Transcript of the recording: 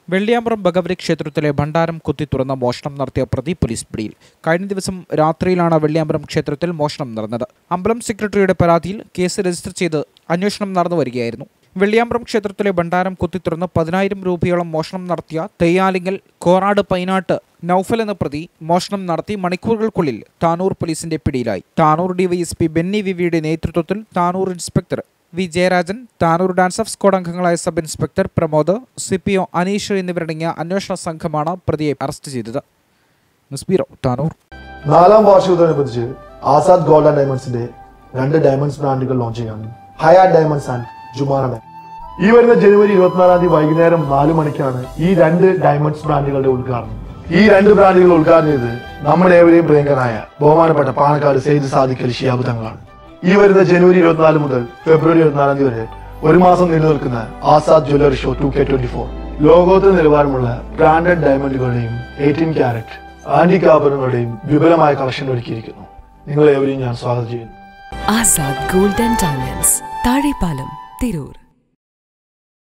വെള്ളിയാമ്പ്രം ഭഗവതി ക്ഷേത്രത്തിലെ ഭണ്ഡാരം കുത്തി തുറന്ന മോഷണം നടത്തിയ പ്രതി പോലീസ് പിടിയിൽ കഴിഞ്ഞ ദിവസം രാത്രിയിലാണ് വെള്ളിയാമ്പ്രം ക്ഷേത്രത്തിൽ മോഷണം നടന്നത് അമ്പലം സെക്രട്ടറിയുടെ പരാതിയിൽ കേസ് രജിസ്റ്റർ ചെയ്ത് അന്വേഷണം നടന്നു വരികയായിരുന്നു വെള്ളിയാമ്പ്രം ക്ഷേത്രത്തിലെ ഭണ്ഡാരം കുത്തി തുറന്ന് പതിനായിരം രൂപയോളം മോഷണം നടത്തിയ തെയ്യാലിങ്ങൽ കോറാട് പൈനാട്ട് നൌഫൽ എന്ന പ്രതി മോഷണം നടത്തി മണിക്കൂറുകൾക്കുള്ളിൽ താനൂർ പോലീസിന്റെ പിടിയിലായി താനൂർ ഡിവൈഎസ്പി ബെന്നി വിവിയുടെ നേതൃത്വത്തിൽ Tanur inspector V Jayarajan Tanur dance of squad അംഗങ്ങളായ sub inspector Pramod C P O Aneesh എന്നിവരടങ്ങിയ അന്വേഷണ സംഘമാണ് പ്രതിയെ അറസ്റ്റ് ചെയ്തത് ന്യൂസ് ബ്യൂറോ താനൂർ നാലാം വാർഷികത്തോടനുബന്ധിച്ച് ആസാദ് ഗോൾഡ് ആൻഡ് ഡയമണ്ട്സിന്റെ രണ്ട് ഡയമണ്ട്സ് ബ്രാൻഡുകൾ ലോഞ്ച് ചെയ്യാണ് ഹയാ ഡയമണ്ട്സ് ആൻഡ് ജുമാറ ഡയമണ്ട് ഈ വരുന്ന ജനുവരി ഇരുപത്തിനാലാം തീയതി വൈകുന്നേരം നാല് മണിക്കാണ് ഈ രണ്ട് ഡയമണ്ട്സ് ബ്രാൻഡുകളുടെ ഉദ്ഘാടനം ഈ രണ്ട് ബ്രാൻഡുകൾ ഉദ്ഘാടനം ചെയ്ത് നമ്മുടെ ഏവരെയും പ്രിയങ്കരായ ബഹുമാനപ്പെട്ട പാണക്കാട് സെയ്ദ് സാദിഖ് അലി ഷിയാബ് തങ്ങളാണ് ഈ വരുന്ന ജനുവരി ഇരുപത്തിനാല് മുതൽ ഫെബ്രുവരി ഇരുപത്തിനാലാം തീയതി വരെ ഒരു മാസം നീണ്ടു നിൽക്കുന്ന Azad jewellery show two K twenty four ലോകോത്തര നിലവാരമുള്ള ബ്രാൻഡഡ് ഡയമണ്ടുകളുടെയും എയ്റ്റീൻ ക്യാരറ്റ് ആന്റിക് ആഭരണങ്ങളുടെയും വിപുലമായ കളക്ഷൻ ഒരുക്കിയിരിക്കുന്നു നിങ്ങൾ ഏവരെയും ഞാൻ സ്വാഗതം ചെയ്യുന്നു Azad gold and diamonds Thazhepalam Tirur